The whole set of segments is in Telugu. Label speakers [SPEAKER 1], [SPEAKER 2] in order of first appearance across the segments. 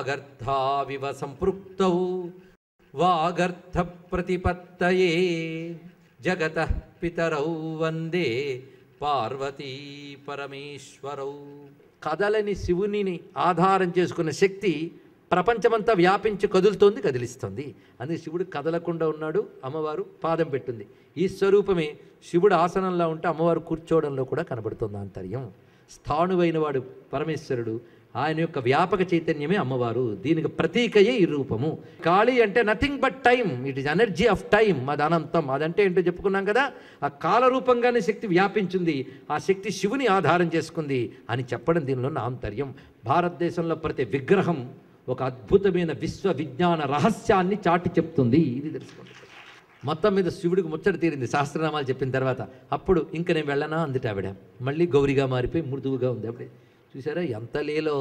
[SPEAKER 1] వాగర్థావివ సంపృక్తౌ వాగర్థ ప్రతిపత్తయే జగత పితరౌ వందే పార్వతీ పరమేశ్వరౌ కదలని శివునిని ఆధారం చేసుకున్న శక్తి ప్రపంచమంతా వ్యాపించి కదులుతోంది కదిలిస్తుంది అందుకే శివుడు కదలకుండా ఉన్నాడు అమ్మవారు పాదం పెట్టింది ఈ స్వరూపమే శివుడు ఆసనంలో ఉంటే అమ్మవారు కూర్చోవడంలో కూడా కనబడుతుంది ఆంతర్యం స్థాణువైన వాడు పరమేశ్వరుడు ఆయన యొక్క వ్యాపక చైతన్యమే అమ్మవారు దీనికి ప్రతీకయే ఈ రూపము కాళీ అంటే nothing but time it is energy of time అది అనంతం అదంటే ఏంటో చెప్పుకున్నాం కదా ఆ కాల రూపంగానే శక్తి వ్యాపించింది ఆ శక్తి శివుని ఆధారం చేసుకుంది అని చెప్పడం దీనిలో ఉన్న ఆంతర్యం భారతదేశంలో ప్రతి విగ్రహం ఒక అద్భుతమైన విశ్వ విజ్ఞాన రహస్యాన్ని చాటి చెప్తుంది ఇది తెలుసుకోండి మొత్తం మీద శివుడికి ముచ్చట తీరింది సహస్రనామాలు చెప్పిన తర్వాత అప్పుడు ఇంక నేను వెళ్ళనా అందుట ఆవిడ మళ్ళీ గౌరిగా మారిపోయి మృదువుగా ఉంది అప్పుడే చూసారా ఎంత లేలో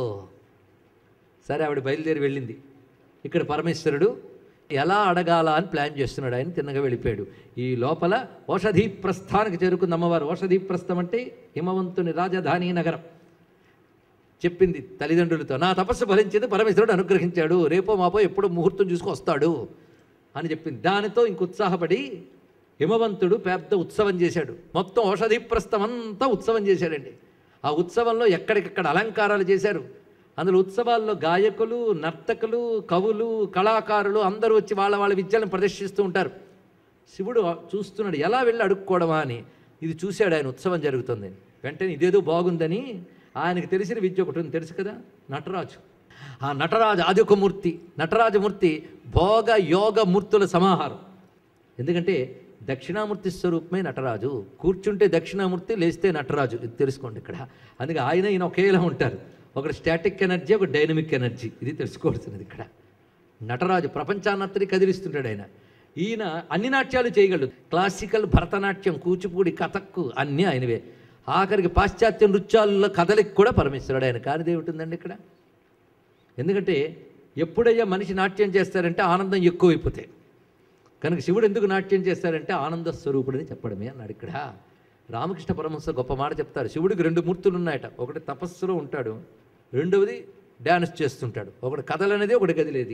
[SPEAKER 1] సరే ఆవిడ బయలుదేరి వెళ్ళింది ఇక్కడ పరమేశ్వరుడు ఎలా అడగాల అని ప్లాన్ చేస్తున్నాడు ఆయన తిన్నగా వెళ్ళిపోయాడు ఈ లోపల ఓషధీ ప్రస్థానికి చేరుకుంది అమ్మవారు ఓషధీ ప్రస్థం అంటే హిమవంతుని రాజధాని నగరం చెప్పింది తల్లిదండ్రులతో నా తపస్సు ఫలించింది పరమేశ్వరుడు అనుగ్రహించాడు రేపో మాపో ఎప్పుడో ముహూర్తం చూసుకొస్తాడు అని చెప్పింది దానితో ఇంక ఉత్సాహపడి హిమవంతుడు పెద్ద ఉత్సవం చేశాడు మొత్తం ఔషధి ప్రస్థం అంతా ఉత్సవం చేశాడండి ఆ ఉత్సవంలో ఎక్కడికక్కడ అలంకారాలు చేశారు అందులో ఉత్సవాల్లో గాయకులు నర్తకులు కవులు కళాకారులు అందరూ వచ్చి వాళ్ళ వాళ్ళ విద్యలను ప్రదర్శిస్తూ ఉంటారు శివుడు చూస్తున్నాడు ఎలా వెళ్ళి అడుక్కోవడమా అని ఇది చూశాడు ఆయన ఉత్సవం జరుగుతుంది వెంటనే ఇదేదో బాగుందని ఆయనకు తెలిసిన విద్య ఒకటి ఉంది తెలుసు కదా నటరాజు ఆ నటరాజు ఆది ఒక మూర్తి నటరాజమూర్తి భోగ యోగ మూర్తుల సమాహారం ఎందుకంటే దక్షిణామూర్తి స్వరూపమే నటరాజు కూర్చుంటే దక్షిణామూర్తి లేస్తే నటరాజు ఇది తెలుసుకోండి ఇక్కడ అందుకే ఆయన ఈయన ఒకేలా ఉంటారు ఒకటి స్టాటిక్ ఎనర్జీ ఒక డైనమిక్ ఎనర్జీ ఇది తెలుసుకోవాల్సినది ఇక్కడ నటరాజు ప్రపంచాన్నంతని కదిలిస్తుంటాడు ఆయన ఈయన అన్ని నాట్యాలు చేయగలడు క్లాసికల్ భరతనాట్యం కూచిపూడి కథక్కు అన్నీ ఆయనవే ఆఖరికి పాశ్చాత్య నృత్యాల్లో కథలికి కూడా పరమేశ్వరుడు ఆయన కానిది ఏమిటిందండి ఇక్కడ ఎందుకంటే ఎప్పుడయ్యా మనిషి నాట్యం చేస్తారంటే ఆనందం ఎక్కువైపోతాయి కనుక శివుడు ఎందుకు నాట్యం చేస్తారంటే ఆనంద స్వరూపుడని చెప్పడమే అన్నాడు ఇక్కడ రామకృష్ణ పరమహంస గొప్ప మాట చెప్తారు శివుడికి రెండు మూర్తులు ఉన్నాయట ఒకటి తపస్సులో ఉంటాడు రెండవది డ్యాన్స్ చేస్తుంటాడు ఒకటి కథలనేది ఒకటి గదిలేది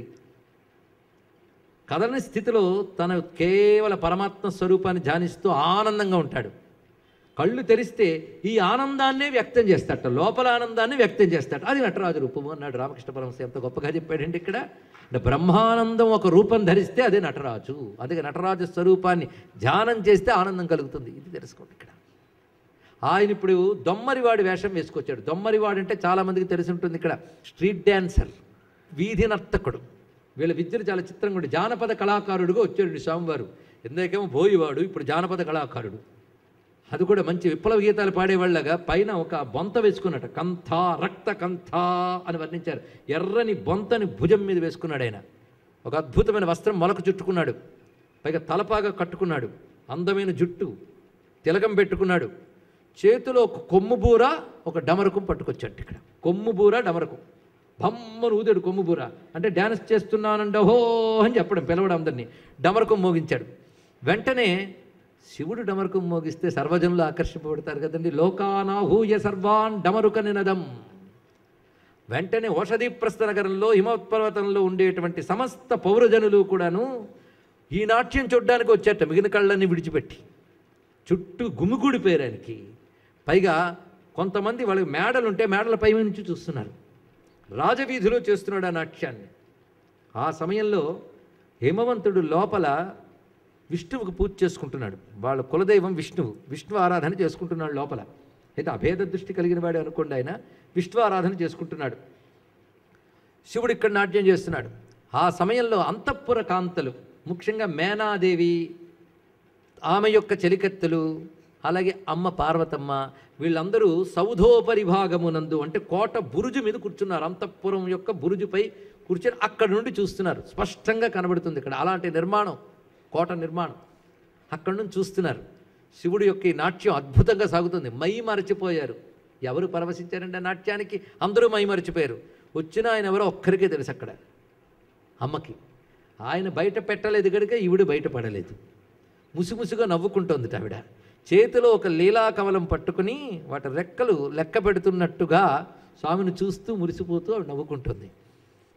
[SPEAKER 1] కథలని స్థితిలో తన కేవల పరమాత్మ స్వరూపాన్ని ధ్యానిస్తూ ఆనందంగా ఉంటాడు కళ్ళు తెరిస్తే ఈ ఆనందాన్నే వ్యక్తం చేస్తాట లోపల ఆనందాన్ని వ్యక్తం చేస్తాడు అది నటరాజు రూపము అన్నాడు రామకృష్ణ పరమహంస ఎంత గొప్పగా చెప్పాడండి ఇక్కడ అంటే బ్రహ్మానందం ఒక రూపం ధరిస్తే అదే నటరాజు అదే నటరాజు స్వరూపాన్ని ధ్యానం చేస్తే ఆనందం కలుగుతుంది ఇది తెలుసుకోండి ఇక్కడ ఆయన ఇప్పుడు దొమ్మరివాడి వేషం వేసుకొచ్చాడు దొమ్మరివాడు అంటే చాలామందికి తెలిసి ఉంటుంది ఇక్కడ స్ట్రీట్ డ్యాన్సర్ వీధి నర్తకుడు వీళ్ళ విద్యలు చాలా చిత్రంగా ఉండే జానపద కళాకారుడుగా వచ్చాడు స్వామివారు ఎందాకేమో బోయివాడు ఇప్పుడు జానపద కళాకారుడు అది కూడా మంచి విప్లవ గీతాలు పాడేవాళ్ళగా పైన ఒక బొంత వేసుకున్నట్టు కంథ రక్త కంథ అని వర్ణించారు ఎర్రని బొంతని భుజం మీద వేసుకున్నాడు ఆయన ఒక అద్భుతమైన వస్త్రం మొలకు చుట్టుకున్నాడు పైగా తలపాగా కట్టుకున్నాడు అందమైన జుట్టు తిలకం పెట్టుకున్నాడు చేతిలో ఒక కొమ్ము బూర ఒక డమరకం పట్టుకొచ్చాడు ఇక్కడ కొమ్ము బూర డమరకం బమ్మను ఊదాడు కొమ్ము బూర అంటే డ్యాన్స్ చేస్తున్నానంటే హో అని చెప్పడం పిలవడం అందరినీ డమరకం మోగించాడు వెంటనే శివుడు డమరుకం మోగిస్తే సర్వజనులు ఆకర్షింపబడతారు కదండి లోకానాహూయ సర్వాన్ డమరుక నినదం వెంటనే ఓషధిప్రస్థ నగరంలో హిమోత్పర్వతంలో ఉండేటువంటి సమస్త పౌరజనులు కూడాను ఈ నాట్యం చూడ్డానికి వచ్చేట మిగిలిన కళ్ళని విడిచిపెట్టి చుట్టూ గుమిగూడిపోయారు ఆయనకి పైగా కొంతమంది వాళ్ళకి మేడలు ఉంటే మేడల పై నుంచి చూస్తున్నారు రాజవీధిలో చేస్తున్నాడు ఆ నాట్యాన్ని ఆ సమయంలో హిమవంతుడు లోపల విష్ణువుకు పూజ చేసుకుంటున్నాడు వాళ్ళ కులదైవం విష్ణువు విష్ణు ఆరాధన చేసుకుంటున్నాడు లోపల అయితే అభేద దృష్టి కలిగిన వాడు అనుకోండి ఆయన విష్ణు ఆరాధన చేసుకుంటున్నాడు శివుడు ఇక్కడ నాట్యం చేస్తున్నాడు ఆ సమయంలో అంతఃపుర కాంతలు ముఖ్యంగా మేనాదేవి ఆమె యొక్క చెలికత్తెలు అలాగే అమ్మ పార్వతమ్మ వీళ్ళందరూ సౌధోపరి భాగమునందు అంటే కోట బురుజు మీద కూర్చున్నారు అంతఃపురం యొక్క బురుజుపై కూర్చొని అక్కడ నుండి చూస్తున్నారు స్పష్టంగా కనబడుతుంది ఇక్కడ అలాంటి నిర్మాణం కోట నిర్మాణం అక్కడ నుంచి చూస్తున్నారు శివుడి యొక్క ఈ నాట్యం అద్భుతంగా సాగుతుంది మై మరచిపోయారు ఎవరు పరవశించారంటే ఆ నాట్యానికి అందరూ మై మరచిపోయారు వచ్చిన ఆయన ఎవరో ఒక్కరికే తెలుసు అక్కడ అమ్మకి ఆయన బయట పెట్టలేదు కనుక ఈవిడ బయట పడలేదు ముసిముసిగా నవ్వుకుంటోంది ఆవిడ చేతిలో ఒక లీలా కమలం పట్టుకుని వాటి రెక్కలు లెక్క పెడుతున్నట్టుగా స్వామిని చూస్తూ మురిసిపోతూ ఆవిడ నవ్వుకుంటుంది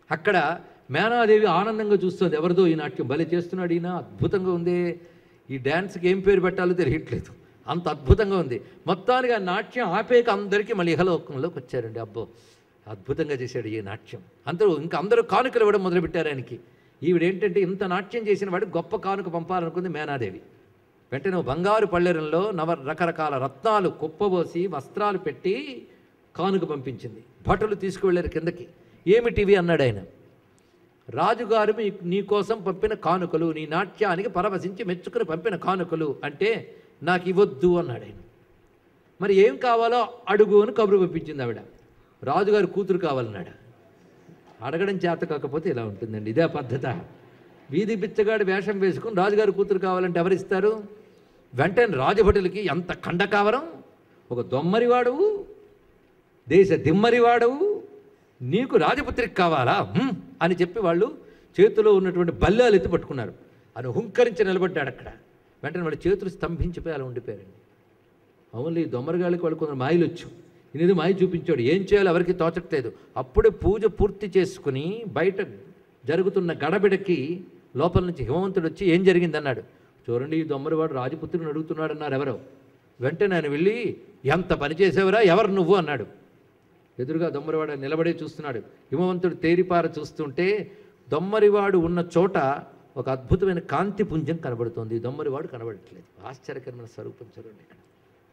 [SPEAKER 1] అక్కడ మేనాదేవి ఆనందంగా చూస్తుంది ఎవరిదో ఈ నాట్యం భలే చేస్తున్నాడు ఈయన అద్భుతంగా ఉంది ఈ డ్యాన్స్కి ఏం పేరు పెట్టాలో తెలియట్లేదు అంత అద్భుతంగా ఉంది మొత్తానికి ఆ నాట్యం ఆపేక అందరికీ మళ్ళీ ఇహలోకంలోకి వచ్చారండి అబ్బో అద్భుతంగా చేశాడు ఈ నాట్యం అందరూ ఇంకా అందరూ కానుకలు ఇవ్వడం మొదలుపెట్టారు ఆయనకి ఈవిడేంటంటే ఇంత నాట్యం చేసిన వాడు గొప్ప కానుక పంపాలనుకుంది మేనాదేవి వెంటనే ఓ బంగారు పళ్ళెరంలో నవ రకరకాల రత్నాలు కుప్పబోసి వస్త్రాలు పెట్టి కానుక పంపించింది భటులు తీసుకువెళ్ళారు కిందకి ఏమిటివి అన్నాడు ఆయన రాజుగారు మీ నీకోసం పంపిన కానుకలు నీ నాట్యానికి పరవశించి మెచ్చుకుని పంపిన కానుకలు అంటే నాకు ఇవ్వద్దు అన్నాడు ఆయన మరి ఏం కావాలో అడుగు అని కబురు పంపించింది ఆవిడ రాజుగారి కూతురు కావాలన్నాడు అడగడం చేత కాకపోతే ఇలా ఉంటుందండి ఇదే పద్ధత వీధి బిచ్చగాడి వేషం వేసుకుని రాజుగారి కూతురు కావాలంటే ఎవరిస్తారు వెంటనే రాజభటులకి ఎంత కండకావరం ఒక దొమ్మరివాడువు దేశ దిమ్మరివాడవు నీకు రాజపుత్రికి కావాలా హ్మ్, అని చెప్పి వాళ్ళు చేతిలో ఉన్నటువంటి బల్లాలు ఎత్తి పట్టుకున్నారు అని హుంకరించి నిలబడ్డాడు అక్కడ వెంటనే వాళ్ళ చేతులు స్తంభించిపోయి అలా ఉండిపోయారండి అవును ఈ దొమ్మరగాళ్ళకి వాళ్ళు కొందరు మాయలు వచ్చు ఇది మాయ చూపించాడు ఏం చేయాలో ఎవరికి తోచట్లేదు అప్పుడే పూజ పూర్తి చేసుకుని బయట జరుగుతున్న గడబిడకి లోపల నుంచి హిమవంతుడు వచ్చి ఏం జరిగిందన్నాడు చూడండి ఈ దొమ్మరివాడు రాజపుత్రుని అడుగుతున్నాడు అన్నారు ఎవరో వెంటనే ఆయన వెళ్ళి ఎంత పని చేసేవరా ఎవరు నువ్వు అన్నాడు ఎదురుగా దొమ్మరివాడు నిలబడే చూస్తున్నాడు హిమవంతుడు తేరిపార చూస్తుంటే దొమ్మరివాడు ఉన్న చోట ఒక అద్భుతమైన కాంతి పుంజం కనబడుతోంది ఈ దొమ్మరివాడు కనబడట్లేదు ఆశ్చర్యకరమైన స్వరూపం చూడండి ఇక్కడ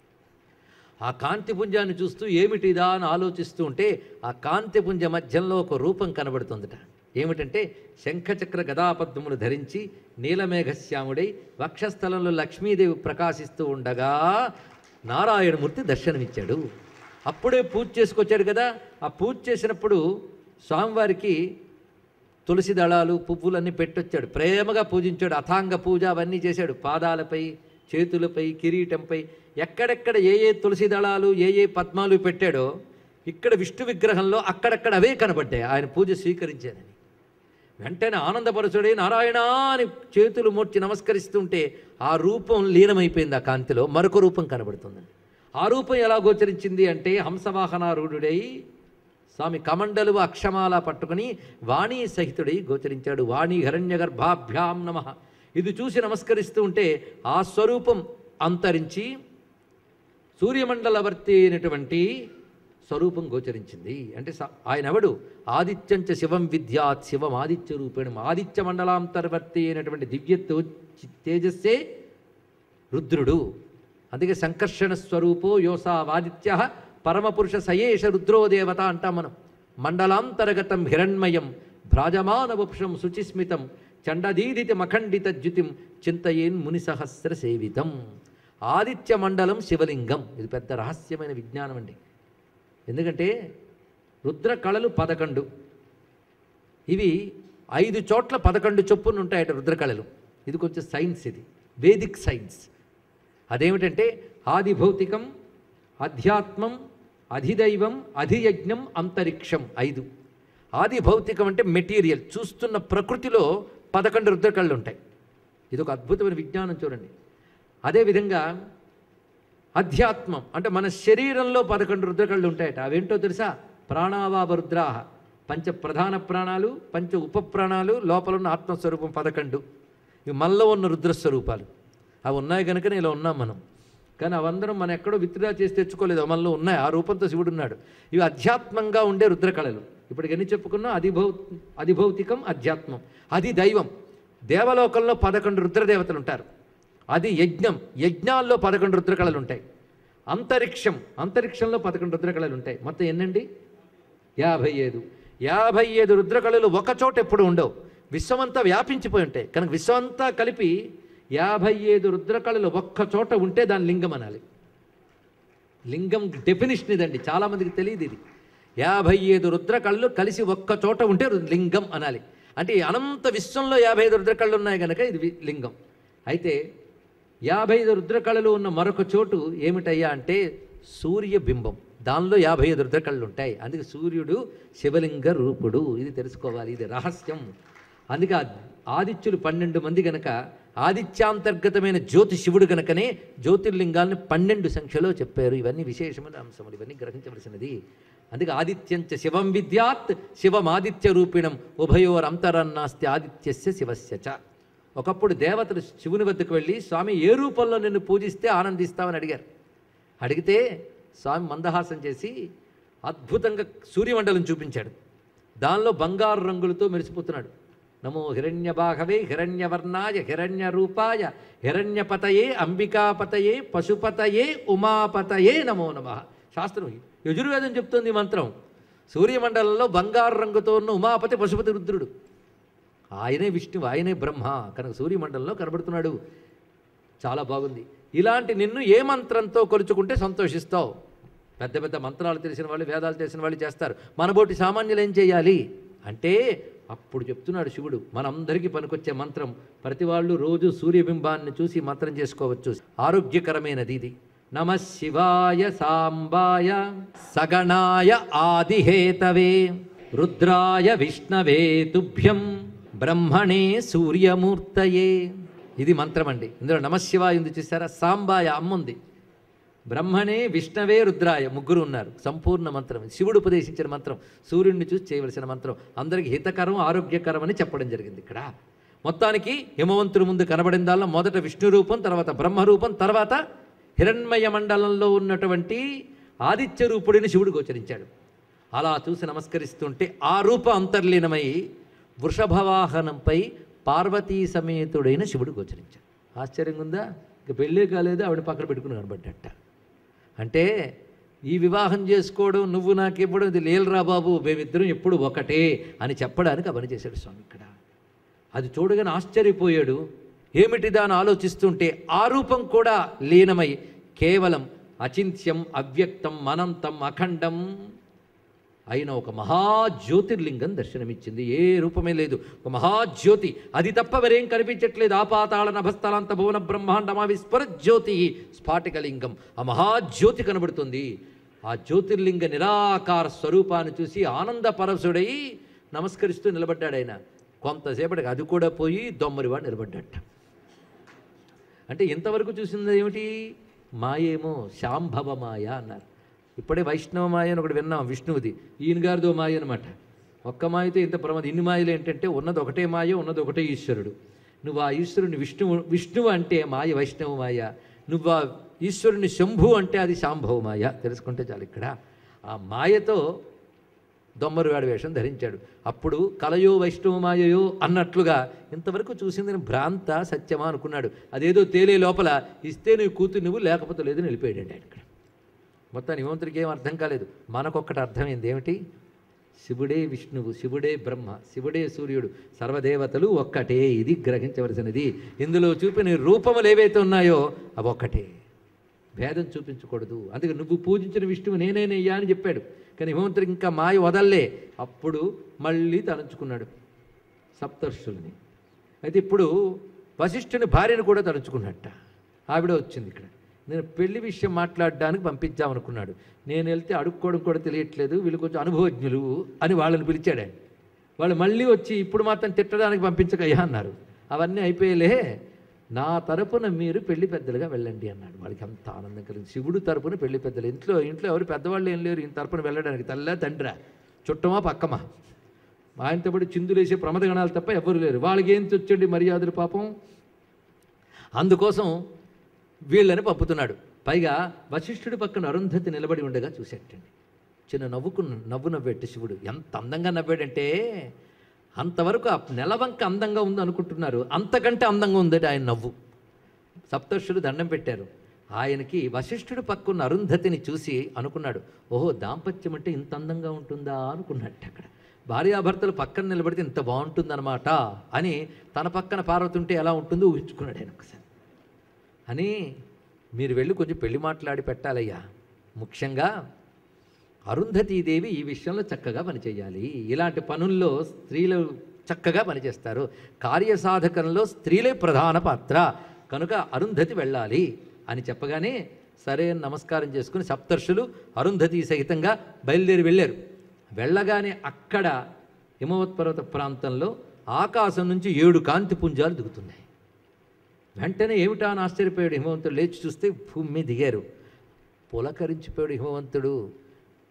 [SPEAKER 1] ఆ కాంతి పుంజాన్ని చూస్తూ ఏమిటిదా అని ఆలోచిస్తూ ఉంటే ఆ కాంతి పుంజ మధ్యంలో ఒక రూపం కనబడుతుందట ఏమిటంటే శంఖచక్ర గదాపద్మములు ధరించి నీలమేఘశ్యాముడై వక్షస్థలంలో లక్ష్మీదేవి ప్రకాశిస్తూ ఉండగా నారాయణమూర్తి దర్శనమిచ్చాడు అప్పుడే పూజ చేసుకొచ్చాడు కదా ఆ పూజ చేసినప్పుడు స్వామివారికి తులసి దళాలు పువ్వులన్నీ పెట్టొచ్చాడు ప్రేమగా పూజించాడు అథాంగ పూజ అవన్నీ చేశాడు పాదాలపై చేతులపై కిరీటంపై ఎక్కడెక్కడ ఏ ఏ తులసి దళాలు ఏ ఏ పద్మాలు పెట్టాడో ఇక్కడ విష్ణు విగ్రహంలో అక్కడక్కడ అవే కనబడ్డాయి ఆయన పూజ స్వీకరించానని వెంటనే ఆనందపరచుడే నారాయణ అని చేతులు మోర్చి నమస్కరిస్తుంటే ఆ రూపం లీనమైపోయింది ఆ కాంతిలో మరొక రూపం కనబడుతుందండి ఆ రూపం ఎలా గోచరించింది అంటే హంసవాహనారూఢుడై స్వామి కమండలు అక్షమాల పట్టుకుని వాణీ సహితుడై గోచరించాడు వాణి హిరణ్య గర్భాభ్యాం నమ ఇది చూసి నమస్కరిస్తూ ఉంటే ఆ స్వరూపం అంతరించి సూర్యమండలవర్తి అయినటువంటి స్వరూపం గోచరించింది అంటే స- ఆయన ఎవడు ఆదిత్యంచ శివం విద్యాత్ శివం ఆదిత్య రూపేణం ఆదిత్య మండలాంతర్వర్తి అయినటువంటి దివ్య తో- తేజస్సే రుద్రుడు అందుకే సంకర్షణ స్వరూపో యోసావాదిత్య పరమపురుష సయేష రుద్రో దేవత అంటాం మనం మండలాంతర్గతం హిరణ్మయం భ్రాజమానవపుషం శుచిస్మితం చండదీదితి మఖండిత జ్యుతిం చింతయేన్ ముని సహస్ర సేవితం ఆదిత్య మండలం శివలింగం ఇది పెద్ద రహస్యమైన విజ్ఞానం అండి ఎందుకంటే రుద్ర కళలు పదకొండు ఇవి ఐదు చోట్ల పదకొండు చొప్పున ఉంటాయట రుద్రకళలు ఇది కొంచెం సైన్స్ ఇది వేదిక్ సైన్స్ అదేమిటంటే ఆది భౌతికం అధ్యాత్మం అధిదైవం అధియజ్ఞం అంతరిక్షం ఐదు ఆది భౌతికం అంటే మెటీరియల్ చూస్తున్న ప్రకృతిలో పదకొండు రుద్రకళ్ళు ఉంటాయి ఇది ఒక అద్భుతమైన విజ్ఞానం చూడండి అదేవిధంగా అధ్యాత్మం అంటే మన శరీరంలో పదకొండు రుద్రకళ్ళు ఉంటాయట అవేంటో తెలుసా ప్రాణావాప రుద్రాహ పంచ ప్రధాన ప్రాణాలు పంచ ఉప ప్రాణాలు లోపల ఉన్న ఆత్మస్వరూపం పదకొండు ఇవి మనలో ఉన్న రుద్రస్వరూపాలు అవి ఉన్నాయి కనుకనే ఇలా ఉన్నాం మనం కానీ అవందరం మనం ఎక్కడో విత్డ్రా చేసి తెచ్చుకోలేదు అవి మనలో ఉన్నాయి ఆ రూపంతో శివుడు ఉన్నాడు ఇవి అధ్యాత్మంగా ఉండే రుద్రకళలు ఇప్పుడు ఎన్ని చెప్పుకున్నా అధిభౌ అధిభౌతికం అధ్యాత్మం అది దైవం దేవలోకంలో పదకొండు రుద్రదేవతలు ఉంటారు అది యజ్ఞం యజ్ఞాల్లో పదకొండు రుద్రకళలు ఉంటాయి అంతరిక్షం అంతరిక్షంలో పదకొండు రుద్రకళలు ఉంటాయి మొత్తం ఎన్నండి యాభై ఐదు యాభై ఐదు రుద్రకళలు ఒక చోట ఎప్పుడు ఉండవు విశ్వమంతా వ్యాపించిపోయి ఉంటాయి కనుక విశ్వమంతా కలిపి యాభై ఐదు రుద్రకళలు ఒక్క చోట ఉంటే దాని లింగం అనాలి లింగం డెఫినిషన్ ఇదండి చాలామందికి తెలియదు ఇది యాభై ఐదు రుద్రకళ్ళు కలిసి ఒక్క చోట ఉంటే రు- లింగం అనాలి అంటే ఈ అనంత విశ్వంలో యాభై ఐదు రుద్రకళ్ళు ఉన్నాయి కనుక ఇది వి- లింగం అయితే యాభై ఐదు రుద్రకళలు ఉన్న మరొక చోటు ఏమిటయ్యా అంటే సూర్యబింబం దానిలో యాభై ఐదు రుద్రకళ్ళు ఉంటాయి అందుకే సూర్యుడు శివలింగ రూపుడు ఇది తెలుసుకోవాలి ఇది రహస్యం అందుకే ఆ ఆదిత్యులు పన్నెండు మంది గనక ఆదిత్యాంతర్గతమైన జ్యోతి శివుడు గనకనే జ్యోతిర్లింగాల్ని పన్నెండు సంఖ్యలో చెప్పారు ఇవన్నీ విశేషమైన అంశములు ఇవన్నీ గ్రహించవలసినది అందుకే ఆదిత్యంచ శివం విద్యాత్ శివమాదిత్య రూపిణం ఉభయోరంతరన్నాస్తి ఆదిత్యస్య శివస్య చ ఒకప్పుడు దేవతలు శివుని వద్దకు వెళ్ళి స్వామి ఏ రూపంలో నిన్ను పూజిస్తే ఆనందిస్తామని అడిగారు అడిగితే స్వామి మందహాసం చేసి అద్భుతంగా సూర్యమండలం చూపించాడు దానిలో బంగారు రంగులతో మెరిసిపోతున్నాడు నమో హిరణ్యబాహవే హిరణ్యవర్ణాయ హిరణ్య రూపాయ హిరణ్యపతయే అంబికాపతయే పశుపతయే ఉమాపతయే నమో నమ శాస్త్రం యజుర్వేదం చెప్తుంది ఈ మంత్రం సూర్యమండలంలో బంగారు రంగుతో ఉన్న ఉమాపతి పశుపతి రుద్రుడు ఆయనే విష్ణువు ఆయనే బ్రహ్మ కనుక సూర్యమండలంలో కనబడుతున్నాడు చాలా బాగుంది ఇలాంటి నిన్ను ఏ మంత్రంతో కొలుచుకుంటే సంతోషిస్తావు పెద్ద పెద్ద మంత్రాలు తెలిసిన వాళ్ళు వేదాలు తెలిసిన వాళ్ళు చేస్తారు మనబోటి సామాన్యులు ఏం చేయాలి అంటే అప్పుడు చెప్తున్నాడు శివుడు మనందరికీ పనికొచ్చే మంత్రం ప్రతి వాళ్ళు రోజు సూర్యబింబాన్ని చూసి మంత్రం చేసుకోవచ్చు ఆరోగ్యకరమైనది ఇది నమ శివాయ సాంబాయ సగణాయ ఆదిహేతవే రుద్రాయ విష్ణవే తుభ్యం బ్రహ్మణే సూర్యమూర్తయే ఇది మంత్రం అండి ఇందులో నమశివాయ ఉంది చూసారా సాంబాయ అమ్ముంది బ్రహ్మణే విష్ణవే రుద్రాయ ముగ్గురు ఉన్నారు సంపూర్ణ మంత్రం శివుడు ఉపదేశించిన మంత్రం సూర్యుడిని చూసి చేయవలసిన మంత్రం అందరికీ హితకరం ఆరోగ్యకరం అని చెప్పడం జరిగింది ఇక్కడ మొత్తానికి హిమవంతుడి ముందు కనబడిందాల్లో మొదట విష్ణు రూపం తర్వాత బ్రహ్మ రూపం తర్వాత హిరణ్మయ మండలంలో ఉన్నటువంటి ఆదిత్య రూపుడిని శివుడు గోచరించాడు అలా చూసి నమస్కరిస్తుంటే ఆ రూప అంతర్లీనమై వృషభవాహనంపై పార్వతీ సమేతుడైన శివుడు గోచరించాడు ఆశ్చర్యంగా ఉందా ఇక పెళ్ళే కాలేదు ఆవిడ పక్కన పెట్టుకుని కనబడ్డట అంటే ఈ వివాహం చేసుకోవడం నువ్వు నాకు ఇవ్వడం ఇది లేలరా బాబు మేమిద్దరం ఎప్పుడు ఒకటే అని చెప్పడానికి ఆ పని చేశాడు స్వామి ఇక్కడ అది చూడగానే ఆశ్చర్యపోయాడు ఏమిటి దాన్ని ఆలోచిస్తుంటే ఆ రూపం కూడా లీనమై కేవలం అచింత్యం అవ్యక్తం అనంతం అఖండం అయిన ఒక మహాజ్యోతిర్లింగం దర్శనమిచ్చింది ఏ రూపమే లేదు ఒక మహాజ్యోతి అది తప్ప మరేం కనిపించట్లేదు ఆపాతాళ నభస్థలాంత భువన బ్రహ్మాండమా విస్ఫర జ్యోతి స్ఫాటికలింగం ఆ మహాజ్యోతి కనబడుతుంది ఆ జ్యోతిర్లింగ నిరాకార స్వరూపాన్ని చూసి ఆనంద పరసుడై నమస్కరిస్తూ నిలబడ్డాడు ఆయన కొంతసేపటికి అది కూడా పోయి దొమ్మరివాడు నిలబడ్డట అంటే ఇంతవరకు చూసింది ఏమిటి మాయేమో శాంభవ మాయ అన్నారు ఇప్పుడే వైష్ణవ మాయ అని ఒకటి విన్నాం విష్ణువుది ఈయన గారిదో మాయ అనమాట ఒక్క మాయతో ఇంత ప్రమాదం ఇన్ని మాయలు ఏంటంటే ఉన్నది ఒకటే మాయ ఉన్నది ఒకటే ఈశ్వరుడు నువ్వు ఆ ఈశ్వరుని విష్ణువు విష్ణువు అంటే మాయ వైష్ణవ మాయ నువ్వు ఆ ఈశ్వరుని శంభు అంటే అది శాంభవ మాయ తెలుసుకుంటే చాలు ఇక్కడ ఆ మాయతో దొమ్మరుగాడి వేషం ధరించాడు అప్పుడు కలయో వైష్ణవమాయయో అన్నట్లుగా ఇంతవరకు చూసింది నేను భ్రాంత సత్యమా అనుకున్నాడు అదేదో తేలే లోపల ఇస్తే నువ్వు కూతురు నువ్వు లేకపోతే లేదు వెళ్ళిపోయాడు ఆయన ఇక్కడ మొత్తాన్ని హిమంతుడికి ఏం అర్థం కాలేదు మనకొక్కటి అర్థమైంది ఏమిటి శివుడే విష్ణువు శివుడే బ్రహ్మ శివుడే సూర్యుడు సర్వదేవతలు ఒక్కటే ఇది గ్రహించవలసినది ఇందులో చూపిన రూపములు ఏవైతే ఉన్నాయో అవి ఒక్కటే భేదం చూపించకూడదు అందుకే నువ్వు పూజించిన విష్ణువు నేనేనయ్యా అని చెప్పాడు కానీ హిమవంతుడికి ఇంకా మాయ వదల్లే అప్పుడు మళ్ళీ తలంచుకున్నాడు సప్తర్షుల్ని అయితే ఇప్పుడు వశిష్ఠుని భార్యను కూడా తలుచుకున్నట్ట ఆవిడ వచ్చింది ఇక్కడ నేను పెళ్లి విషయం మాట్లాడడానికి పంపించామనుకున్నాడు నేను వెళ్తే అడుక్కోవడం కూడా తెలియట్లేదు వీళ్ళు కొంచెం అనుభవజ్ఞులు అని వాళ్ళని పిలిచాడు ఆయన వాళ్ళు మళ్ళీ వచ్చి ఇప్పుడు మాత్రం తిట్టడానికి పంపించకయ్యా అన్నారు అవన్నీ అయిపోయలే నా తరపున మీరు పెళ్లి పెద్దలుగా వెళ్ళండి అన్నాడు వాళ్ళకి అంత ఆనందం కలిగింది శివుడు తరపున పెళ్లి పెద్దలు ఇంట్లో ఇంట్లో ఎవరు పెద్దవాళ్ళు ఏం లేరు ఈయన తరపున వెళ్ళడానికి తల్ల తండ్రా చుట్టమా పక్కమా ఆయనతో పాటు చిందులేసే ప్రమదగణాలు తప్ప ఎవరు లేరు వాళ్ళకి ఏం తెచ్చండి మర్యాదలు పాపం అందుకోసం వీళ్ళని పంపుతున్నాడు పైగా వశిష్ఠుడి పక్కన అరుంధతి నిలబడి ఉండగా చూసేటండి చిన్న నవ్వుకు నవ్వు నవ్వేట్టు శివుడు ఎంత అందంగా నవ్వాడంటే అంతవరకు ఆ నెలవంక అందంగా ఉంది అనుకుంటున్నారు అంతకంటే అందంగా ఉందట ఆయన నవ్వు సప్తర్షులు దండం పెట్టారు ఆయనకి వశిష్ఠుడి పక్కన్న అరుంధతిని చూసి అనుకున్నాడు ఓహో దాంపత్యం అంటే ఇంత అందంగా ఉంటుందా అనుకున్నట్టు అక్కడ భార్యాభర్తలు పక్కన నిలబడితే ఇంత బాగుంటుందన్నమాట అని తన పక్కన పార్వతి ఉంటే ఎలా ఉంటుందో ఊహించుకున్నాడు ఆయన ఒకసారి అని మీరు వెళ్ళి కొంచెం పెళ్లి మాట్లాడి పెట్టాలయ్యా ముఖ్యంగా అరుంధతీదేవి ఈ విషయంలో చక్కగా పనిచేయాలి ఇలాంటి పనుల్లో స్త్రీలు చక్కగా పనిచేస్తారు కార్యసాధకంలో స్త్రీలే ప్రధాన పాత్ర కనుక అరుంధతి వెళ్ళాలి అని చెప్పగానే సరే అని నమస్కారం చేసుకుని సప్తర్షులు అరుంధతి సహితంగా బయలుదేరి వెళ్ళారు వెళ్ళగానే అక్కడ హిమవత్పర్వత ప్రాంతంలో ఆకాశం నుంచి ఏడు కాంతి పుంజాలు దిగుతున్నాయి వెంటనే ఏమిటా అని ఆశ్చర్యపోయాడు హిమవంతుడు లేచి చూస్తే భూమి మీద దిగారు పులకరించిపోయాడు హిమవంతుడు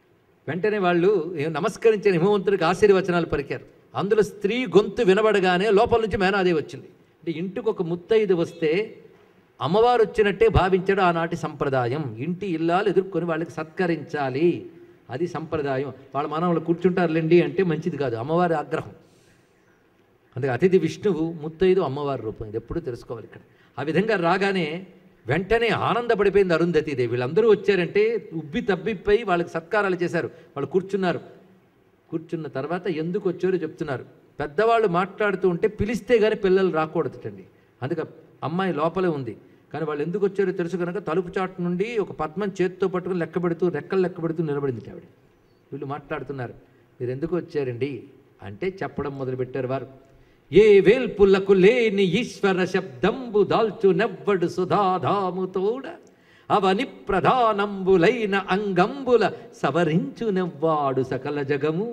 [SPEAKER 1] వెంటనే వాళ్ళు ఏ- నమస్కరించిన హిమవంతుడికి ఆశీర్వచనాలు పలికారు అందులో స్త్రీ గొంతు వినబడగానే లోపల నుంచి మేనాదేవి వచ్చింది అంటే ఇంటికి ఒక ముత్తైదు వస్తే అమ్మవారు వచ్చినట్టే భావించడం ఆనాటి సంప్రదాయం ఇంటి ఇల్లాలు ఎదుర్కొని వాళ్ళకి సత్కరించాలి అది సంప్రదాయం వాళ్ళ మనవలు కూర్చుంటారులేండి అంటే మంచిది కాదు అమ్మవారి ఆగ్రహం అందుకే అతిథి విష్ణువు ముత్తైదు అమ్మవారి రూపం ఇది ఎప్పుడూ తెలుసుకోవాలి ఇక్కడ ఆ విధంగా రాగానే వెంటనే ఆనందపడిపోయింది అరుంధతీదేవి వీళ్ళందరూ వచ్చారంటే ఉబ్బి తబ్బిపోయి వాళ్ళకి సత్కారాలు చేశారు వాళ్ళు కూర్చున్నారు కూర్చున్న తర్వాత ఎందుకు వచ్చారో చెప్తున్నారు పెద్దవాళ్ళు మాట్లాడుతూ ఉంటే పిలిస్తే కానీ పిల్లలు రాకూడదటండి అందుకే అమ్మాయి లోపలే ఉంది కానీ వాళ్ళు ఎందుకు వచ్చారో తెలుసు కనుక తలుపు చాటు నుండి ఒక పద్మం చేత్తో పట్టుకుని లెక్క పెడుతూ రెక్కలు లెక్క పెడుతూ నిలబడింది ఆవిడ వీళ్ళు మాట్లాడుతున్నారు మీరు ఎందుకు వచ్చారండి అంటే చెప్పడం మొదలుపెట్టారు వారు ఏ వేల్పులకు లేని ఈశ్వర శబ్దంబు దాల్చు నెవ్వడు సుధాధాముతోడ అవని ప్రధానంబులైన అంగంబుల సవరించు నెవ్వాడు సకల జగము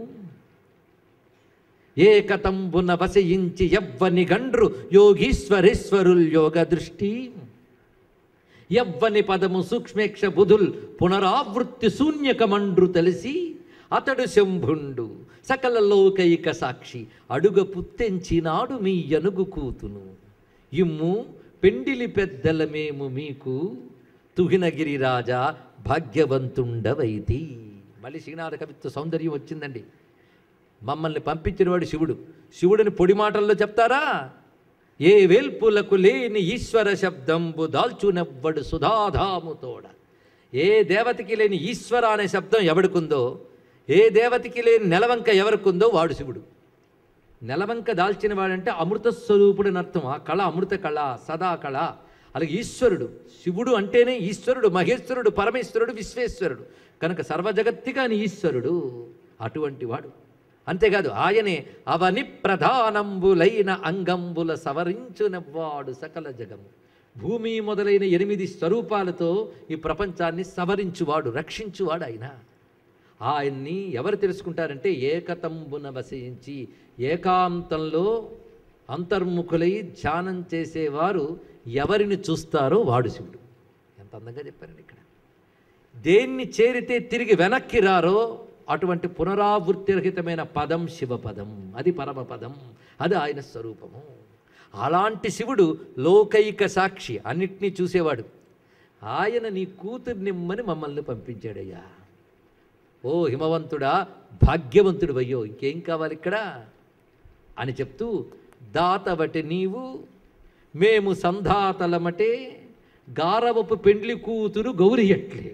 [SPEAKER 1] ఏకతంబున వసయించి ఎవ్వని గండ్రు యోగీశ్వరేశ్వరుల్ యోగ దృష్టి ఎవ్వని పదము సూక్ష్మేక్ష బుధుల్ పునరావృత్తి శూన్యకమండ్రు తెలిసి అతడు శంభుండు సకల లోకైక సాక్షి అడుగ పుత్తెంచినాడు మీ యనుగు కూతును ఇమ్ము పెండిలి పెద్దలమేము మీకు తుహినగిరి రాజా భాగ్యవంతుండవైతి మళ్ళీ శ్రీనాథ కవిత్వ సౌందర్యం వచ్చిందండి మమ్మల్ని పంపించినవాడు శివుడు శివుడిని పొడి మాటల్లో చెప్తారా ఏ వేల్పులకు లేని ఈశ్వర శబ్దంబు దాల్చునెవ్వడు సుధాధాముతోడ ఏ దేవతకి లేని ఈశ్వర అనే శబ్దం ఎవడికుందో ఏ దేవతకి లేని నెలవంక ఎవరికుందో వాడు శివుడు నెలవంక దాల్చిన వాడంటే అమృత స్వరూపుడని అర్థం ఆ కళ అమృత కళ సదా కళ అలాగే ఈశ్వరుడు శివుడు అంటేనే ఈశ్వరుడు మహేశ్వరుడు పరమేశ్వరుడు విశ్వేశ్వరుడు కనుక సర్వజగత్తిగాని ఈశ్వరుడు అటువంటి వాడు అంతేకాదు ఆయనే అవని ప్రధానంబులైన అంగంబుల సవరించునవ్వాడు సకల జగము భూమి మొదలైన ఎనిమిది స్వరూపాలతో ఈ ప్రపంచాన్ని సవరించువాడు రక్షించువాడు ఆయన ఆయన్ని ఎవరు తెలుసుకుంటారంటే ఏకతంబున వసించి ఏకాంతంలో అంతర్ముఖులై ధ్యానం చేసేవారు ఎవరిని చూస్తారో వాడు శివుడు ఎంత అందంగా చెప్పారండి ఇక్కడ దేన్ని చేరితే తిరిగి వెనక్కి రారో అటువంటి పునరావృత్తిరహితమైన పదం శివపదం అది పరమపదం అది ఆయన స్వరూపము అలాంటి శివుడు లోకైక సాక్షి అన్నిటినీ చూసేవాడు ఆయన నీ కూతుర్నిమ్మని మమ్మల్ని పంపించాడయ్యా ఓ హిమవంతుడా భాగ్యవంతుడు అయ్యో ఇంకేం కావాలి ఇక్కడ అని చెప్తూ దాతవటి నీవు మేము సంధాతలమటే గారవపు పెండ్లి కూతురు గౌరియట్లే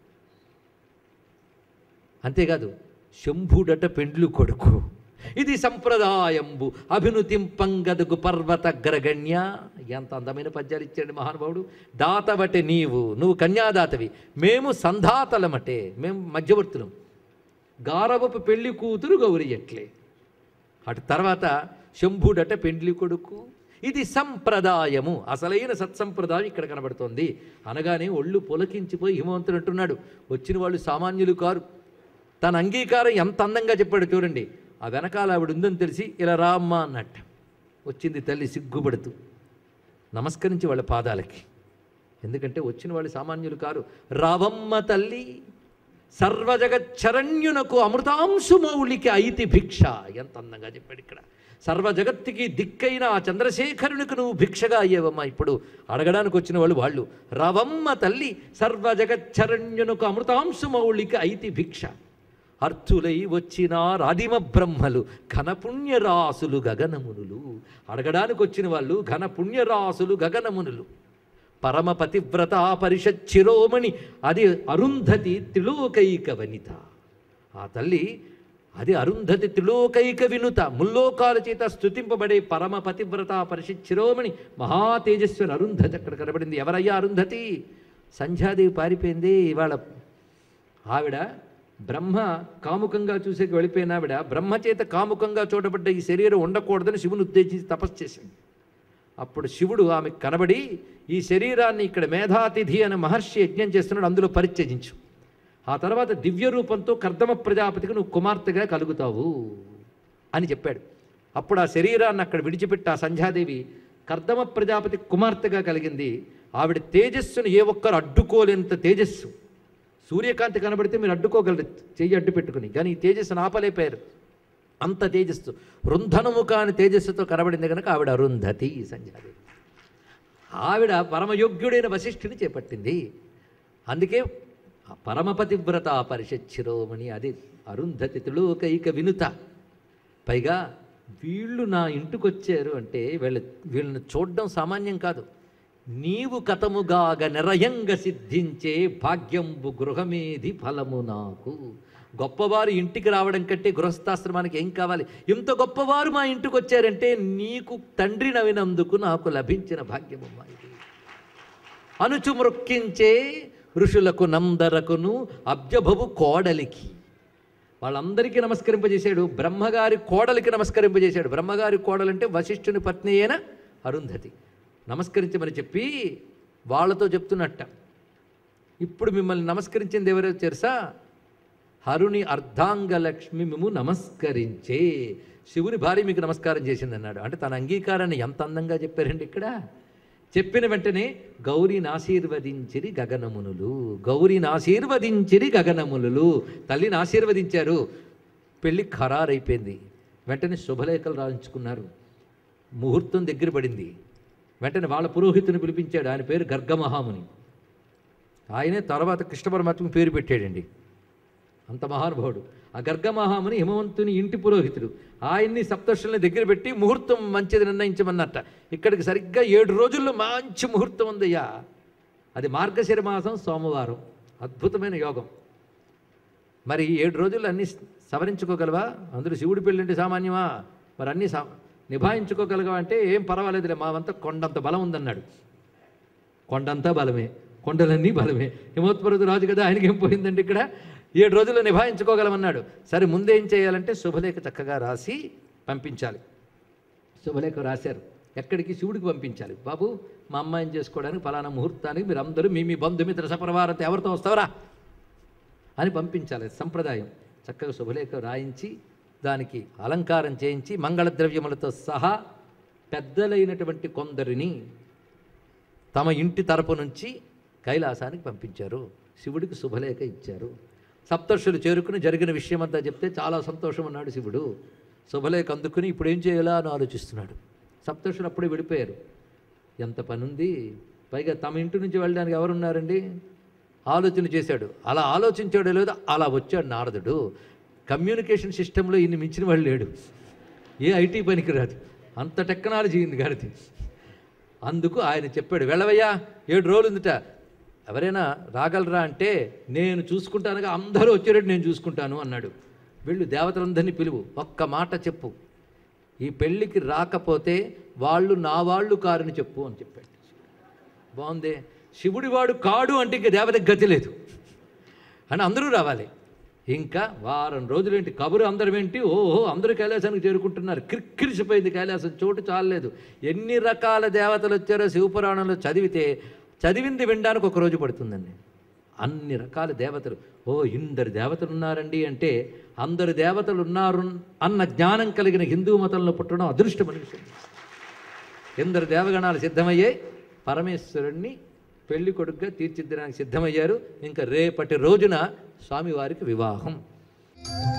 [SPEAKER 1] అంతేకాదు శంభుడట పెండ్లు కొడుకు ఇది సంప్రదాయంబు అభినుతింపంగదుగు పర్వత గ్రగణ్య ఎంత అందమైన పద్యాలు ఇచ్చాడు మహానుభావుడు దాతవటే నీవు నువ్వు కన్యాదాతవి మేము సంధాతలమటే మేము మధ్యవర్తులం గారవపు పెళ్లి కూతురు గౌరియట్లే అటు తర్వాత శంభుడట పెండ్లి కొడుకు ఇది సంప్రదాయము అసలైన సత్సంప్రదాయం ఇక్కడ కనబడుతోంది అనగానే ఒళ్ళు పులకించిపోయి హిమవంతుడు అంటున్నాడు వచ్చిన వాళ్ళు సామాన్యులు కారు తన అంగీకారం ఎంత అందంగా చెప్పాడు చూడండి ఆ వెనకాల ఆవిడ ఉందని తెలిసి ఇలా రామ్మా అన్నట్ట వచ్చింది తల్లి సిగ్గుపడుతూ నమస్కరించి వాళ్ళ పాదాలకి ఎందుకంటే వచ్చిన వాళ్ళు సామాన్యులు కారు రావమ్మ తల్లి సర్వజగచ్చరణ్యునకు అమృతాంశు మౌలికి ఐతి భిక్ష ఎంత అందంగా చెప్పాడు ఇక్కడ సర్వజగత్తుకి దిక్కైన ఆ చంద్రశేఖరునికి నువ్వు భిక్షగా అయ్యేవమ్మా ఇప్పుడు అడగడానికి వచ్చిన వాళ్ళు వాళ్ళు రవమ్మ తల్లి సర్వజగచ్చరణ్యునకు అమృతాంశు మౌలికి ఐతి భిక్ష అర్థులై వచ్చిన రాదిమ బ్రహ్మలు ఘనపుణ్యరాసులు గగనమునులు అడగడానికి వచ్చిన వాళ్ళు ఘనపుణ్యరాసులు గగనమునులు పరమ పతివ్రత పరిషత్ శిరోమణి అది అరుంధతి త్రిలోకైక వనిత ఆ తల్లి అది అరుంధతి త్రిలోకైక వినుత ముల్లోకాల చేత స్థుతింపబడే పరమ పతివ్రత పరిషత్ శిరోమణి మహా తేజస్వరి అరుంధతి అక్కడ కనబడింది ఎవరయ్యా అరుంధతి సంధ్యాదేవి పారిపోయింది ఇవాళ ఆవిడ బ్రహ్మ కాముకంగా చూసేకి వెళ్ళిపోయిన ఆవిడ బ్రహ్మ చేత కాముకంగా చూడబడ్డ ఈ శరీరం ఉండకూడదని శివుని ఉద్దేశించి తపస్సు చేసింది అప్పుడు శివుడు ఆమె కనబడి ఈ శరీరాన్ని ఇక్కడ మేధాతిథి అనే మహర్షి యజ్ఞం చేస్తున్నాడు అందులో పరిత్యజించు ఆ తర్వాత దివ్య రూపంతో కర్దమ ప్రజాపతికి నువ్వు కుమార్తెగా కలుగుతావు అని చెప్పాడు అప్పుడు ఆ శరీరాన్ని అక్కడ విడిచిపెట్టి ఆ సంధ్యాదేవి కర్దమ ప్రజాపతి కుమార్తెగా కలిగింది ఆవిడ తేజస్సును ఏ ఒక్కరు అడ్డుకోలేంత తేజస్సు సూర్యకాంతి కనబడితే మీరు అడ్డుకోగలరు చెయ్యి అడ్డు పెట్టుకుని కానీ ఈ తేజస్సును ఆపలేపారు అంత తేజస్సు రుంధనము కాని తేజస్సుతో కనబడింది కనుక ఆవిడ అరుంధతి సంధ్యాదేవి ఆవిడ పరమయోగ్యుడైన వశిష్ఠుని చేపట్టింది అందుకే ఆ పరమపతివ్రత పరిషచ్చిరోమణి అది అరుంధతి త్రిలోకైక వినుత పైగా వీళ్ళు నా ఇంటికి వచ్చారు అంటే వీళ్ళ వీళ్ళని చూడడం సామాన్యం కాదు నీవు కథముగాగ నిరయంగ సిద్ధించే భాగ్యంబు గృహమేది ఫలము నాకు గొప్పవారు ఇంటికి రావడం కంటే గృహస్థాశ్రమానికి ఏం కావాలి ఇంత గొప్పవారు మా ఇంటికి వచ్చారంటే నీకు తండ్రి నవినందుకు నాకు లభించిన భాగ్యమమ్మా ఇది అనుచు మృక్కించే ఋషులకు నందరకును అబ్జభవు కోడలికి వాళ్ళందరికీ నమస్కరింపజేశాడు బ్రహ్మగారి కోడలికి నమస్కరింపజేశాడు బ్రహ్మగారి కోడలంటే వశిష్ఠుని పత్ని అయిన అరుంధతి నమస్కరించమని చెప్పి వాళ్ళతో చెప్తున్నట్ట ఇప్పుడు మిమ్మల్ని నమస్కరించింది ఎవరో తెలుసా హరుని అర్ధాంగలక్ష్మి మేము నమస్కరించే శివుని భార్య మీకు నమస్కారం చేసింది అన్నాడు అంటే తన అంగీకారాన్ని ఎంత అందంగా చెప్పారండి ఇక్కడ చెప్పిన వెంటనే గౌరీని ఆశీర్వదించిరి గగనమునులు గౌరీని ఆశీర్వదించిరి గగనమునులు తల్లిని ఆశీర్వదించారు పెళ్ళి ఖరారైపోయింది వెంటనే శుభలేఖలు రాయించుకున్నారు ముహూర్తం దగ్గర పడింది వెంటనే వాళ్ళ పురోహితుని పిలిపించాడు ఆయన పేరు గర్గమహాముని ఆయనే తర్వాత కృష్ణ పరమాత్మకు పేరు పెట్టాడండి అంత మహానుభావుడు ఆ గర్గమహాముని హిమవంతుని ఇంటి పురోహితుడు ఆయన్ని సప్తర్షుల్ని దగ్గర పెట్టి ముహూర్తం మంచిది నిర్ణయించమన్నట్ట ఇక్కడికి సరిగ్గా ఏడు రోజుల్లో మంచి ముహూర్తం ఉందయ్యా అది మార్గశిర మాసం సోమవారం అద్భుతమైన యోగం మరి ఏడు రోజుల్లో అన్ని సవరించుకోగలవా అందులో శివుడి పెళ్ళంటే సామాన్యమా మరి అన్నీ సా నిభాయించుకోగలగా అంటే ఏం పర్వాలేదులే మావంతా కొండంత బలం ఉందన్నాడు కొండంతా బలమే కొండలన్నీ బలమే హిమోత్పరుడు రాజు కదా ఆయనకి ఏం పోయిందండి ఇక్కడ ఏడు రోజుల్లో నిభాయించుకోగలమన్నాడు సరే ముందేం చేయాలంటే శుభలేఖ చక్కగా రాసి పంపించాలి శుభలేఖ రాశారు ఎక్కడికి శివుడికి పంపించాలి బాబు మా అమ్మాయిని చేసుకోవడానికి ఫలానా ముహూర్తానికి మీరు అందరూ మీ మీ బంధుమిత్ర సపరవారత ఎవరితో వస్తావరా అని పంపించాలి సంప్రదాయం చక్కగా శుభలేఖ రాయించి దానికి అలంకారం చేయించి మంగళ ద్రవ్యములతో సహా పెద్దలైనటువంటి కొందరిని తమ ఇంటి తరపు నుంచి కైలాసానికి పంపించారు శివుడికి శుభలేఖ ఇచ్చారు సప్తర్షులు చేరుకుని జరిగిన విషయమంతా చెప్తే చాలా సంతోషం అన్నాడు శివుడు శుభలేఖ అందుకుని ఇప్పుడు ఏం చేయాలా అని ఆలోచిస్తున్నాడు సప్తర్షులు అప్పుడే విడిపోయారు ఎంత పని ఉంది పైగా తమ ఇంటి నుంచి వెళ్ళడానికి ఎవరున్నారండి ఆలోచన చేశాడు అలా ఆలోచించాడో లేదో అలా వచ్చాడు నారదుడు కమ్యూనికేషన్ సిస్టంలో ఇన్ని మించిన వాళ్ళు లేడు ఏ ఐటీ పనికి రాదు అంత టెక్నాలజీ ఉంది గారిది అందుకు ఆయన చెప్పాడు వెళ్ళవయ్యా ఏడు రోజులు ఉందిట ఎవరైనా రాగలరా అంటే నేను చూసుకుంటానుగా అందరూ వచ్చేటట్టు నేను చూసుకుంటాను అన్నాడు వెళ్ళు దేవతలందరినీ పిలువు ఒక్క మాట చెప్పు ఈ పెళ్ళికి రాకపోతే వాళ్ళు నా వాళ్ళు కారని చెప్పు అని చెప్పాడు బాగుంది శివుడివాడు కాడు అంటే ఇంక దేవతకి గతి లేదు అని అందరూ రావాలి ఇంకా వారం రోజులేంటి కబురు అందరం ఏంటి ఓహో అందరూ కైలాసానికి చేరుకుంటున్నారు క్రిక్కిరిసిపోయింది కైలాసం చోటు చాలలేదు ఎన్ని రకాల దేవతలు వచ్చారో శివపురాణంలో చదివితే చదివింది వినడానికి ఒక రోజు పడుతుందండి అన్ని రకాల దేవతలు ఓ ఇందరు దేవతలు ఉన్నారండి అంటే అందరు దేవతలు ఉన్నారు అన్న జ్ఞానం కలిగిన హిందూ మతంలో పుట్టడం అదృష్టం అనిపిస్తుంది ఎందరు దేవగణాలు సిద్ధమయ్యాయి పరమేశ్వరుణ్ణి పెళ్లి కొడుకుగా తీర్చిదిద్దడానికి సిద్ధమయ్యారు ఇంకా రేపటి రోజున స్వామివారికి వివాహం